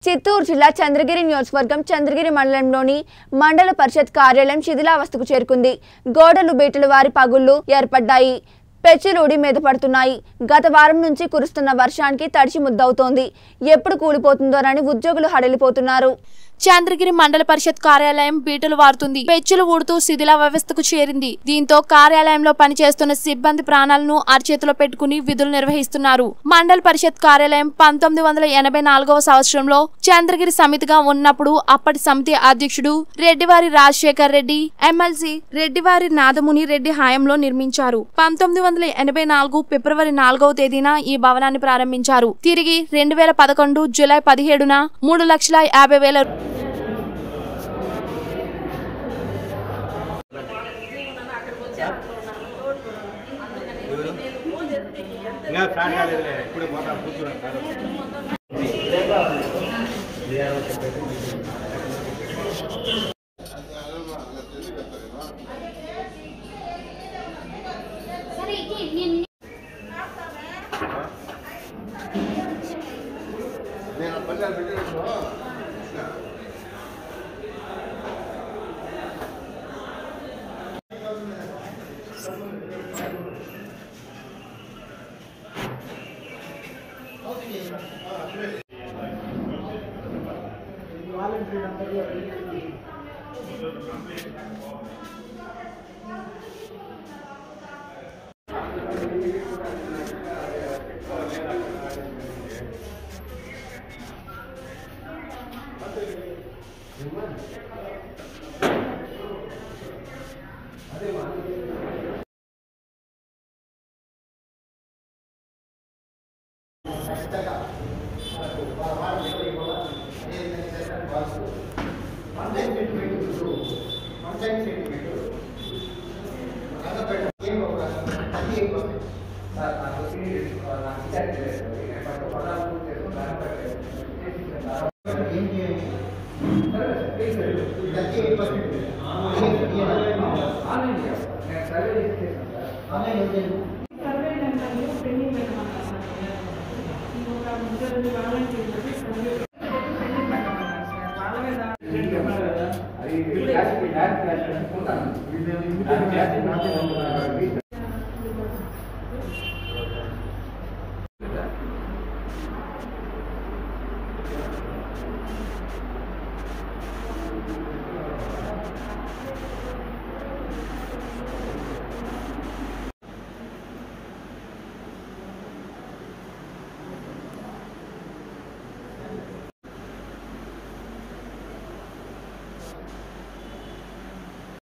చిత్తూరు జిల్లా చంద్రగిరి నియోజకవర్గం చంద్రగిరి మండలంలోని మండల పరిషత్ కార్యాలయం శిథిలావస్థకు చేరుకుంది గోడలు బీటలు వారి పగుళ్లు ఏర్పడ్డాయి పెచ్చులూడి మీద పడుతున్నాయి గత వారం నుంచి కురుస్తున్న వర్షానికి తడిచి ముద్దవుతోంది ఎప్పుడు కూలిపోతుందోనని ఉద్యోగులు హడలిపోతున్నారు చంద్రగిరి మండల పరిషత్ కార్యాలయం బీటలు వారుతుంది పెచ్చులు ఊడుతూ శిథిల వ్యవస్థకు చేరింది దీంతో కార్యాలయంలో పనిచేస్తున్న సిబ్బంది ప్రాణాలను అరచేతిలో పెట్టుకుని విధులు నిర్వహిస్తున్నారు మండల పరిషత్ కార్యాలయం పంతొమ్మిది వందల ఎనభై నాలుగవ సంవత్సరంలో చంద్రగిరి సమితిగా ఉన్నప్పుడు అప్పటి సమితి అధ్యక్షుడు రెడ్డివారి రాజశేఖర్ రెడ్డి ఎమ్మెల్సీ రెడ్డివారి నాదముని రెడ్డి హయాంలో నిర్మించారు పంతొమ్మిది వందల ఎనభై నాలుగు ఫిబ్రవరి నాలుగవ తేదీన ఈ భవనాన్ని ప్రారంభించారు తిరిగి రెండు వేల పదకొండు జూలై పదిహేడున మూడు లక్షల యాభై వేల ఇంకా స్టార్ట్ కాలేదులే ఇప్పుడే పోతా కూర్చున్నాను సార్ నేను పల్లెలు పెట్టినప్పుడు